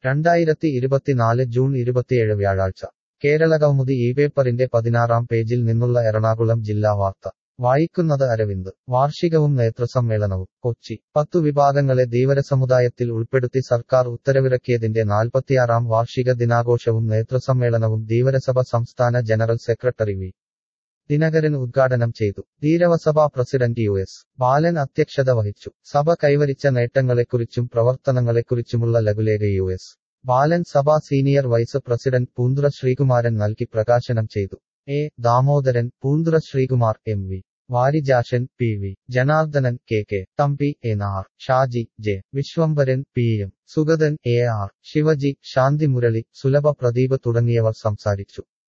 രണ്ടായിരത്തി ഇരുപത്തിനാല് ജൂൺ ഇരുപത്തിയേഴ് വ്യാഴാഴ്ച കേരളകൗമുദി ഈ പേപ്പറിന്റെ പതിനാറാം പേജിൽ നിന്നുള്ള എറണാകുളം ജില്ലാ വാർത്ത വായിക്കുന്നത് അരവിന്ദ് വാർഷികവും നേതൃസമ്മേളനവും കൊച്ചി പത്തു വിഭാഗങ്ങളെ ധീവരസമുദായത്തിൽ ഉൾപ്പെടുത്തി സർക്കാർ ഉത്തരവിറക്കിയതിന്റെ നാൽപ്പത്തിയാറാം വാർഷിക ദിനാഘോഷവും നേതൃസമ്മേളനവും ധീവരസഭ സംസ്ഥാന ജനറൽ സെക്രട്ടറി വി ദിനകരൻ ഉദ്ഘാടനം ചെയ്തു ധീരവസഭ പ്രസിഡന്റ് യു എസ് ബാലൻ അധ്യക്ഷത വഹിച്ചു സഭ കൈവരിച്ച നേട്ടങ്ങളെക്കുറിച്ചും പ്രവർത്തനങ്ങളെക്കുറിച്ചുമുള്ള ലഘുലേഖ യു എസ് ബാലൻ സഭ senior vice president Poonthura Sreekumaran നൽകി പ്രകാശനം ചെയ്തു A Damodaran Poonthura Sreekumar M V Varijakshan P V Janardhanan K K Thampi N R Shaji J Vishwambharan P M Sugathan A R Shivaji Shanthi Murali Sulabha Pradeep തുടങ്ങിയവർ സംസാരിച്ചു